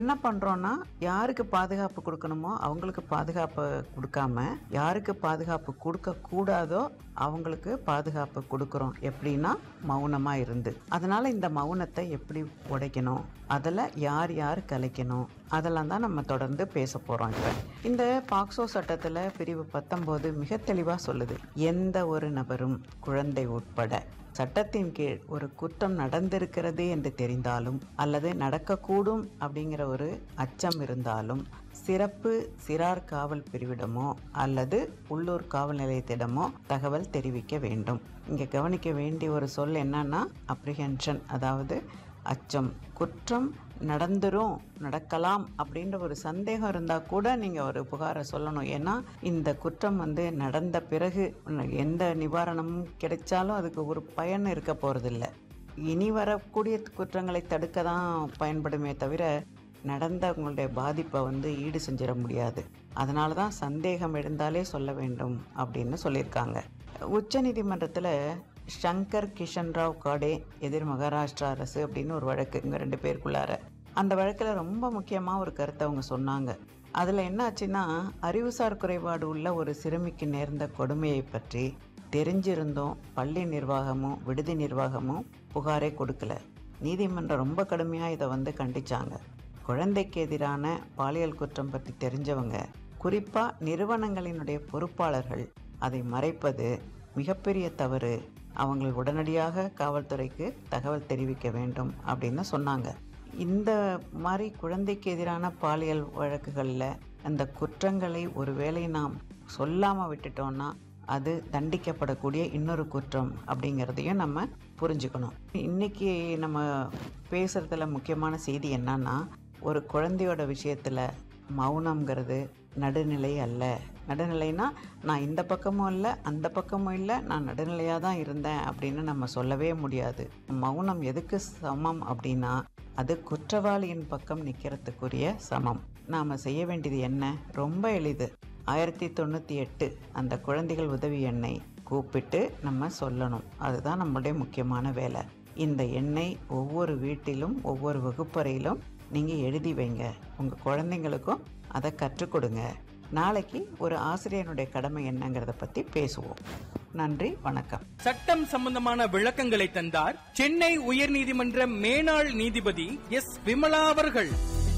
என்ன பண்றோம்னா யாருக்கு பாதுகாப்பு கொடுக்கணுமோ அவங்களுக்கு பாதுகாப்பு கொடுக்காம யாருக்கு பாதுகாப்பு கொடுக்க கூடாதோ அவங்களுக்கு பாதுகாப்பு கொடுக்கறோம் எப்படின்னா மௌனமா இருந்து அதனால இந்த மௌனத்தை எப்படி உடைக்கணும் அதில் யார் யார் கலைக்கணும் அதெல்லாம் தான் நம்ம தொடர்ந்து பேச போறோம் இப்ப இந்த பாக்சோ சட்டத்துல பிரிவு பத்தொன்பது மிக தெளிவா சொல்லுது எந்த ஒரு நபரும் குழந்தை உட்பட சட்டத்தின் கீழ் ஒரு குற்றம் நடந்திருக்கிறது என்று தெரிந்தாலும் அல்லது நடக்கக்கூடும் அப்படிங்கிற ஒரு அச்சம் இருந்தாலும் சிறப்பு சிறார் காவல் பிரிவிடமோ அல்லது உள்ளூர் காவல் நிலையத்திடமோ தகவல் தெரிவிக்க வேண்டும் இங்க கவனிக்க வேண்டிய ஒரு சொல் என்னன்னா அப்ரிஹென்ஷன் அதாவது அச்சம் குற்றம் நடந்துரும் நடக்கலாம் அப்படின்ற ஒரு சந்தேகம் இருந்தால் கூட நீங்கள் ஒரு புகாரை சொல்லணும் ஏன்னா இந்த குற்றம் வந்து நடந்த பிறகு எந்த நிவாரணமும் கிடைச்சாலும் அதுக்கு ஒரு பயன் இருக்க போகிறதில்ல இனி வரக்கூடிய குற்றங்களை தடுக்க தான் பயன்படுமே தவிர நடந்தவங்களுடைய பாதிப்பை வந்து ஈடு செஞ்சிட முடியாது அதனால தான் சந்தேகம் எழுந்தாலே சொல்ல வேண்டும் அப்படின்னு சொல்லியிருக்காங்க உச்சநீதிமன்றத்தில் ஷங்கர் கிஷன் ராவ் காடே எதிர் மகாராஷ்டிரா அரசு அப்படின்னு ஒரு வழக்கு இங்கே ரெண்டு பேருக்குள்ளார அந்த வழக்கில் ரொம்ப முக்கியமாக ஒரு கருத்தை அவங்க சொன்னாங்க அதில் என்ன ஆச்சுன்னா அறிவுசார் குறைபாடு உள்ள ஒரு சிறுமிக்கு நேர்ந்த கொடுமையை பற்றி தெரிஞ்சிருந்தோம் பள்ளி நிர்வாகமும் விடுதி நிர்வாகமும் புகாரே கொடுக்கல நீதிமன்றம் ரொம்ப கடுமையாக இதை வந்து கண்டிச்சாங்க குழந்தைக்கு எதிரான பாலியல் குற்றம் பற்றி தெரிஞ்சவங்க குறிப்பாக நிறுவனங்களினுடைய பொறுப்பாளர்கள் அதை மறைப்பது மிகப்பெரிய தவறு அவங்களை உடனடியாக காவல்துறைக்கு தகவல் தெரிவிக்க வேண்டும் அப்படின்னு சொன்னாங்க இந்த மாதிரி குழந்தைக்கு எதிரான பாலியல் வழக்குகளில் அந்த குற்றங்களை ஒருவேளை நாம் சொல்லாமல் விட்டுட்டோம்னா அது தண்டிக்கப்படக்கூடிய இன்னொரு குற்றம் அப்படிங்கிறதையும் நம்ம புரிஞ்சுக்கணும் இன்னைக்கு நம்ம பேசுறதுல முக்கியமான செய்தி என்னன்னா ஒரு குழந்தையோட விஷயத்தில் மௌனம்ங்கிறது நடுநிலை அல்ல நடுநிலைனா நான் இந்த பக்கமும் இல்லை அந்த பக்கமும் இல்லை நான் நடுநிலையாக தான் இருந்தேன் அப்படின்னு நம்ம சொல்லவே முடியாது மௌனம் எதுக்கு சமம் அப்படின்னா அது குற்றவாளியின் பக்கம் நிற்கிறதுக்குரிய சமம் நாம் செய்ய வேண்டியது என்ன ரொம்ப எளிது ஆயிரத்தி தொண்ணூற்றி எட்டு அந்த குழந்தைகள் உதவி எண்ணை கூப்பிட்டு நம்ம சொல்லணும் அதுதான் நம்மளுடைய முக்கியமான வேலை இந்த எண்ணை ஒவ்வொரு வீட்டிலும் ஒவ்வொரு வகுப்பறையிலும் நீங்கள் எழுதி வைங்க உங்கள் குழந்தைங்களுக்கும் அதை கற்றுக் கொடுங்க நாளைக்கு ஒரு ஆசிரியனுடைய கடமை என்னங்கிறத பற்றி பேசுவோம் நன்றி வணக்கம் சட்டம் சம்பந்தமான விளக்கங்களை தந்தார் சென்னை உயர்நீதிமன்ற மேனாள் நீதிபதி எஸ் விமலா அவர்கள்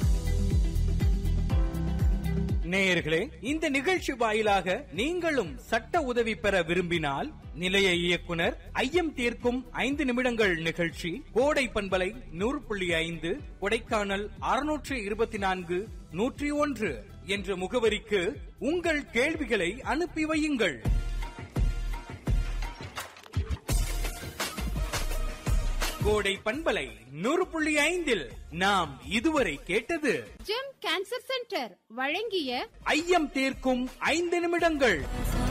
நேயர்களே இந்த நிகழ்ச்சி வாயிலாக நீங்களும் சட்ட உதவி பெற விரும்பினால் நிலைய இயக்குனர் ஐயம் தீர்க்கும் ஐந்து நிமிடங்கள் நிகழ்ச்சி கோடை பண்பலை நூறு புள்ளி ஐந்து கொடைக்கானல் அறுநூற்று இருபத்தி நான்கு நூற்றி ஒன்று என்ற முகவரிக்கு உங்கள் கேள்விகளை அனுப்பி வையுங்கள் கோடை பண்பலை நூறு புள்ளி ஐந்தில் நாம் இதுவரை கேட்டது ஜெம் கேன்சர் சென்டர் வழங்கிய ஐயம் தீர்க்கும் ஐந்து நிமிடங்கள் சா